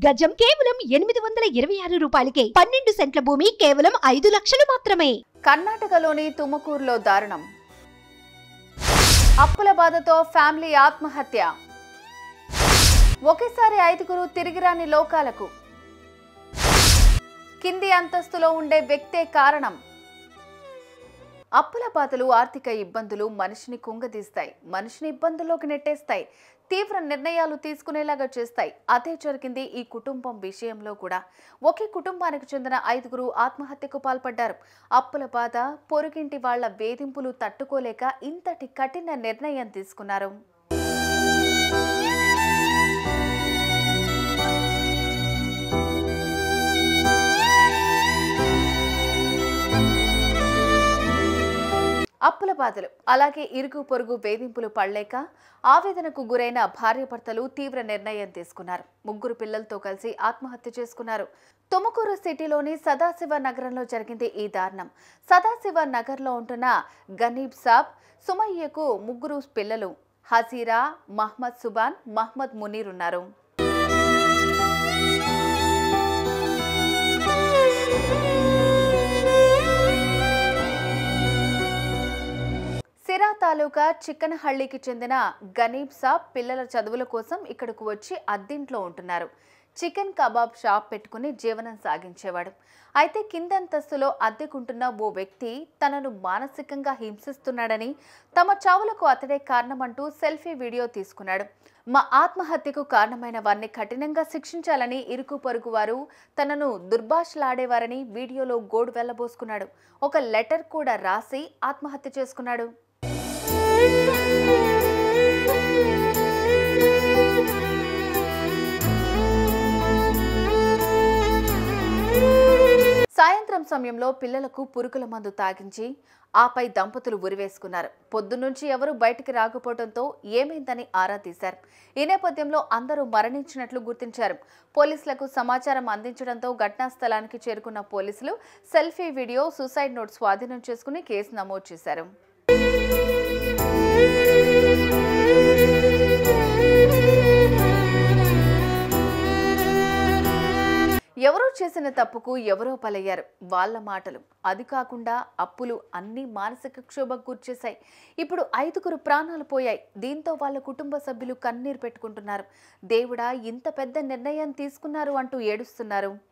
గజం కేవలం ఎనిమిది వందల ఇరవై ఆరు రూపాయలకే పన్నెండు సెంట్ల భూమి కేవలం ఐదు లక్షలు మాత్రమే కర్ణాటకలోని తుమకూరులో దారుణం అప్పుల బాధతో ఫ్యామిలీ ఆత్మహత్య ఒకేసారి ఐదుగురు తిరిగిరాని లోకాలకు కింది అంతస్తులో ఉండే వ్యక్తే కారణం అప్పుల బాధలు ఆర్థిక ఇబ్బందులు మనిషిని కుంగదీస్తాయి మనిషిని ఇబ్బందుల్లోకి నెట్టేస్తాయి తీవ్ర నిర్ణయాలు తీసుకునేలాగా చేస్తాయి అదే జరిగింది ఈ కుటుంబం విషయంలో కూడా ఒకే కుటుంబానికి చెందిన ఐదుగురు ఆత్మహత్యకు పాల్పడ్డారు అప్పుల బాధ పొరుగింటి వాళ్ల వేధింపులు తట్టుకోలేక ఇంతటి కఠిన నిర్ణయం తీసుకున్నారు అప్పుల బాధలు అలాగే ఇరుగు పొరుగు వేధింపులు పడలేక ఆవేదనకు గురైన భార్యాభర్తలు తీవ్ర నిర్ణయం తీసుకున్నారు ముగ్గురు పిల్లలతో కలిసి ఆత్మహత్య చేసుకున్నారు తుమకూరు సిటీలోని సదాశివ నగరంలో జరిగింది ఈ దారుణం సదాశివ నగర్లో ఉంటున్న గనీబ్ సాబ్ సుమయ్యకు ముగ్గురు పిల్లలు హజీరా మహ్మద్ సుబాన్ మహ్మద్ మునీర్ ఉన్నారు సిరా తాలూకా చిక్కనహಳ್ಳಿకి చెందిన గనీబ్ సాబ్ పిల్లల చదువుల కోసం ఇక్కడకు వచ్చి అద్దింట్లో ఉంటున్నారు చికెన్ కబాబ్ షాప్ పెట్టుకుని జీవనం సాగించేవాడు అయితే కిందంతస్తులో అద్దెకుంటున్న ఓ వ్యక్తి తనను మానసికంగా హింసిస్తున్నాడని తమ చావులకు అతడే కారణమంటూ సెల్ఫీ వీడియో తీసుకున్నాడు మా ఆత్మహత్యకు కారణమైన వారిని కఠినంగా శిక్షించాలని ఇరుకు పొరుగు వారు తనను దుర్భాషలాడేవారని వీడియోలో గోడు వెళ్లబోసుకున్నాడు ఒక లెటర్ కూడా రాసి ఆత్మహత్య చేసుకున్నాడు సాయంత్రం సమయంలో పిల్లలకు పురుగుల మందు తాగించి ఆపై దంపతులు ఉరివేసుకున్నారు పొద్దునుంచి ఎవరు బయటికి రాకపోవడంతో ఏమైందని ఆరా తీశారు ఈ నేపథ్యంలో అందరూ మరణించినట్లు గుర్తించారు పోలీసులకు సమాచారం అందించడంతో ఘటనా స్థలానికి చేరుకున్న పోలీసులు సెల్ఫీ వీడియో సూసైడ్ నోట్ స్వాధీనం చేసుకుని కేసు నమోదు చేశారు ఎవరో చేసిన తప్పుకు ఎవరో పలయ్యారు వాళ్ళ మాటలు అది కాకుండా అప్పులు అన్ని మానసిక క్షోభకు గుర్చేశాయి ఇప్పుడు ఐదుగురు ప్రాణాలు పోయాయి దీంతో వాళ్ళ కుటుంబ సభ్యులు కన్నీరు పెట్టుకుంటున్నారు దేవుడా ఇంత పెద్ద నిర్ణయం తీసుకున్నారు అంటూ ఏడుస్తున్నారు